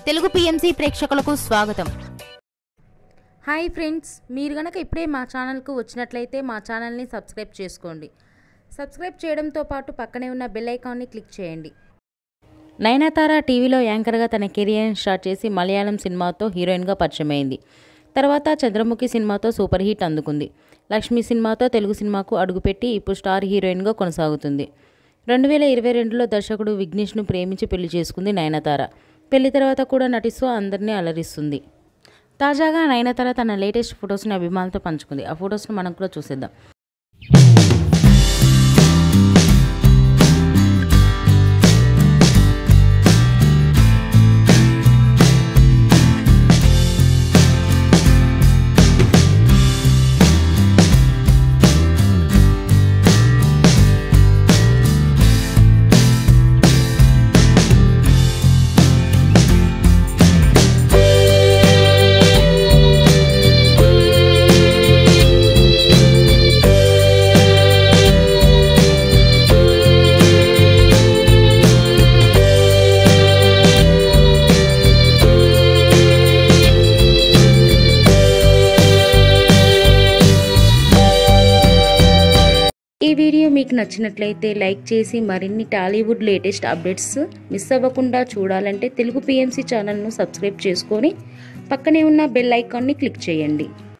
Telugu PMC ప్రేక్షకులకు స్వాగతం hi friends మీరు గనక ఇప్పుడే మా ఛానల్కు వచ్చినట్లయితే మా ఛానల్ని సబ్స్క్రైబ్ చేసుకోండి సబ్స్క్రైబ్ చేయడంతో పాటు పక్కనే ఉన్న బెల్ ఐకాన్ని క్లిక్ చేయండి నయనతార టీవీలో యాంకర్గా తన కెరియర్ని స్టార్ట్ చేసి మలయాళం సినిమాతో హీరోయిన్గా పరిచయమైంది తర్వాత చంద్రముఖి సినిమాతో సూపర్ హిట్ అందుకుంది లక్ష్మి సినిమాతో తెలుగు సినిమాకు అడుగుపెట్టి ఇప్పుడు స్టార్ హీరోయిన్గా కొనసాగుతుంది రెండు వేల ఇరవై రెండులో దర్శకుడు విఘ్నేష్ను ప్రేమించి పెళ్లి చేసుకుంది నయనతార పెళ్లి తర్వాత కూడా నటిస్తూ అందరినీ అలరిస్తుంది తాజాగా నయనతార తన లేటెస్ట్ ఫొటోస్ని అభిమానులతో పంచుకుంది ఆ ఫొటోస్ని మనం కూడా చూసేద్దాం ఈ వీడియో మీకు నచ్చినట్లయితే లైక్ చేసి మరిన్ని టాలీవుడ్ లేటెస్ట్ అప్డేట్స్ మిస్ అవ్వకుండా చూడాలంటే తెలుగు పిఎంసి ఛానల్ను సబ్స్క్రైబ్ చేసుకొని పక్కనే ఉన్న బెల్ ఐకాన్ని క్లిక్ చేయండి